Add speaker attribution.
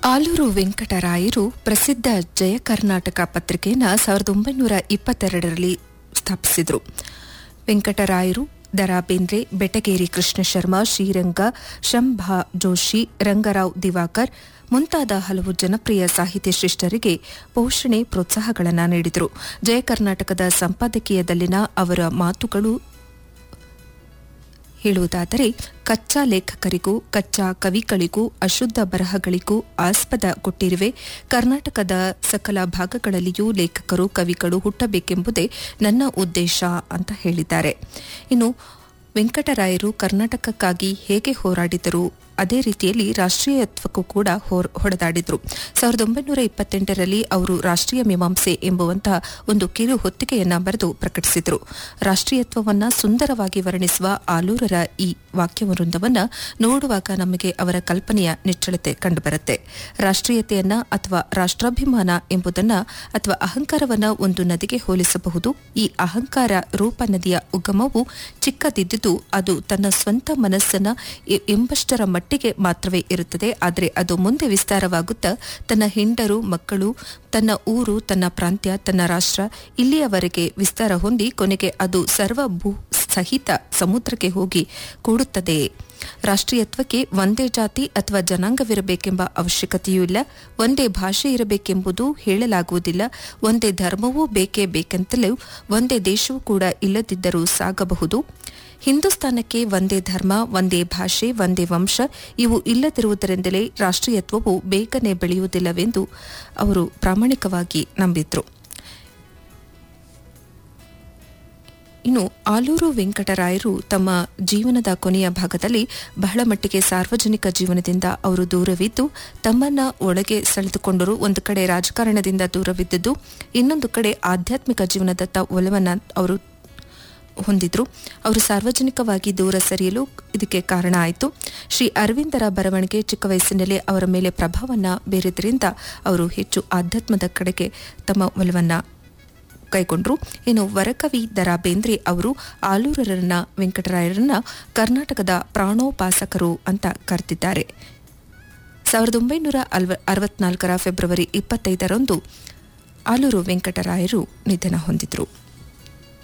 Speaker 1: ಆಲೂರು ವೆಂಕಟರಾಯರು ಪ್ರಸಿದ್ಧ ಜಯ ಕರ್ನಾಟಕ ಪತ್ರಿಕೆಯನ್ನು ಸಾವಿರದ ಒಂಬೈನೂರ ಇಪ್ಪತ್ತೆರಡರಲ್ಲಿ ಸ್ಥಾಪಿಸಿದರು ವೆಂಕಟರಾಯರು ದರಾ ಬೇಂದ್ರೆ ಬೆಟಗೇರಿ ಕೃಷ್ಣ ಶರ್ಮಾ ಶ್ರೀರಂಗ ಶಂಭಾ ಜೋಶಿ ರಂಗರಾವ್ ದಿವಾಕರ್ ಮುಂತಾದ ಹಲವು ಜನಪ್ರಿಯ ಸಾಹಿತ್ಯ ಶ್ರೇಷ್ಠರಿಗೆ ಪೋಷಣೆ ಪ್ರೋತ್ಸಾಹಗಳನ್ನು ನೀಡಿದರು ಜಯ ಕರ್ನಾಟಕದ ಸಂಪಾದಕೀಯದಲ್ಲಿನ ಅವರ ಮಾತುಗಳು ಹೇಳುವುದಾದರೆ ಕಚ್ಚಾ ಲೇಖಕರಿಗೂ ಕಚ್ಚಾ ಕವಿಗಳಿಗೂ ಅಶುದ್ಧ ಬರಹಗಳಿಗೂ ಆಸ್ಪದ ಕೊಟ್ಟಿರುವೆ ಕರ್ನಾಟಕದ ಸಕಲ ಭಾಗಗಳಲ್ಲಿಯೂ ಲೇಖಕರು ಕವಿಗಳು ಹುಟ್ಟಬೇಕೆಂಬುದೇ ನನ್ನ ಉದ್ದೇಶ ಅಂತ ಹೇಳಿದ್ದಾರೆ ಇನ್ನು ವೆಂಕಟರಾಯರು ಕರ್ನಾಟಕಕ್ಕಾಗಿ ಹೇಗೆ ಹೋರಾಡಿದರು ಅದೇ ರೀತಿಯಲ್ಲಿ ರಾಷ್ಟ್ರೀಯತ್ವಕ್ಕೂ ಕೂಡ ಹೊಡೆದಾಡಿದರು ಸಾವಿರದ ಒಂಬೈನೂರ ಇಪ್ಪತ್ತೆಂಟರಲ್ಲಿ ಅವರು ರಾಷ್ಟ್ರೀಯ ಮೀಮಾಂಸೆ ಎಂಬುವಂತಹ ಒಂದು ಕಿರು ಹೊತ್ತಿಗೆಯನ್ನ ಬರೆದು ಪ್ರಕಟಿಸಿದರು ರಾಷ್ಟ್ರೀಯತ್ವವನ್ನ ಸುಂದರವಾಗಿ ವರ್ಣಿಸುವ ಆಲೂರರ ಈ ವಾಕ್ಯವೃಂದವನ್ನ ನೋಡುವಾಗ ನಮಗೆ ಅವರ ಕಲ್ಪನೆಯ ನಿಚ್ಚಳತೆ ಕಂಡುಬರುತ್ತೆ ರಾಷ್ಟ್ರೀಯತೆಯನ್ನ ಅಥವಾ ರಾಷ್ಟ್ರಾಭಿಮಾನ ಎಂಬುದನ್ನ ಅಥವಾ ಅಹಂಕಾರವನ್ನ ಒಂದು ನದಿಗೆ ಹೋಲಿಸಬಹುದು ಈ ಅಹಂಕಾರ ರೂಪ ನದಿಯ ಉಗಮವು ಚಿಕ್ಕದಿದ್ದುದು ಅದು ತನ್ನ ಸ್ವಂತ ಮನಸ್ಸನ್ನ ಎಂಬಷ್ಟರ ಮಟ್ಟಿಗೆ ಮಾತ್ರವೇ ಇರುತ್ತದೆ ಆದರೆ ಅದು ಮುಂದೆ ವಿಸ್ತಾರವಾಗುತ್ತಾ ತನ್ನ ಹೆಂಡರು ಮಕ್ಕಳು ತನ್ನ ಊರು ತನ್ನ ಪ್ರಾಂತ್ಯ ತನ್ನ ರಾಷ್ಟ್ರ ಇಲ್ಲಿಯವರೆಗೆ ವಿಸ್ತಾರ ಹೊಂದಿ ಕೊನೆಗೆ ಅದು ಸರ್ವ ಭೂ ಸಹಿತ ಸಮುದ್ರಕ್ಕೆ ಹೋಗಿ ಕೂಡುತ್ತದೆ ರಾಷ್ಟ್ರೀಯತ್ವಕ್ಕೆ ಒಂದೇ ಜಾತಿ ಅಥವಾ ಜನಾಂಗವಿರಬೇಕೆಂಬ ಅವಶ್ಯಕತೆಯೂ ಇಲ್ಲ ಒಂದೇ ಭಾಷೆ ಇರಬೇಕೆಂಬುದು ಹೇಳಲಾಗುವುದಿಲ್ಲ ಒಂದೇ ಧರ್ಮವೂ ಬೇಕೇ ಬೇಕೆಂತಲೂ ಒಂದೇ ದೇಶವೂ ಕೂಡ ಇಲ್ಲದಿದ್ದರೂ ಸಾಗಬಹುದು ಹಿಂದೂಸ್ತಾನಕ್ಕೆ ಒಂದೇ ಧರ್ಮ ಒಂದೇ ಭಾಷೆ ಒಂದೇ ವಂಶ ಇವು ಇಲ್ಲದಿರುವುದರಿಂದಲೇ ರಾಷ್ಟ್ರೀಯತ್ವವು ಬೇಗನೆ ಬೆಳೆಯುವುದಿಲ್ಲವೆಂದು ಅವರು ಪ್ರಾಮಾಣಿಕವಾಗಿ ನಂಬಿದ್ರು ಇನ್ನು ಆಲೂರು ವೆಂಕಟರಾಯರು ತಮ್ಮ ಜೀವನದ ಕೊನೆಯ ಭಾಗದಲ್ಲಿ ಬಹಳ ಮಟ್ಟಿಗೆ ಸಾರ್ವಜನಿಕ ಜೀವನದಿಂದ ಅವರು ದೂರವಿದ್ದು ತಮ್ಮನ್ನ ಒಳಗೆ ಸೆಳೆದುಕೊಂಡರು ಒಂದು ಕಡೆ ರಾಜಕಾರಣದಿಂದ ದೂರವಿದ್ದದ್ದು ಇನ್ನೊಂದು ಕಡೆ ಆಧ್ಯಾತ್ಮಿಕ ಜೀವನದತ್ತ ಒಲವನ್ನ ಅವರು ಹೊಂದಿದ್ರು ಅವರು ಸಾರ್ವಜನಿಕವಾಗಿ ದೂರ ಸರಿಯಲು ಇದಕ್ಕೆ ಕಾರಣ ಆಯಿತು ಶ್ರೀ ಅರವಿಂದರ ಬರವಣಿಗೆ ಚಿಕ್ಕ ವಯಸ್ಸಿನಲ್ಲೇ ಅವರ ಮೇಲೆ ಪ್ರಭಾವನ್ನ ಬೀರಿದ್ರಿಂದ ಅವರು ಹೆಚ್ಚು ಆಧ್ಯಾತ್ಮದ ಕಡೆಗೆ ತಮ್ಮ ಒಲವನ್ನ ಕೈಗೊಂಡ್ರು ಇನ್ನು ವರಕವಿ ದರಾ ಬೇಂದ್ರೆ ಅವರು ಆಲೂರರನ್ನ ವೆಂಕಟರಾಯರನ್ನ ಕರ್ನಾಟಕದ ಪ್ರಾಣೋಪಾಸಕರು ಅಂತ ಕರೆದಿದ್ದಾರೆ ಸಾವಿರದ ಒಂಬೈನೂರ ಅರವತ್ನಾಲ್ಕರ ಫೆಬ್ರವರಿ ಇಪ್ಪತ್ತೈದರಂದು ಆಲೂರು ವೆಂಕಟರಾಯರು ನಿಧನ ಹೊಂದಿದ್ರು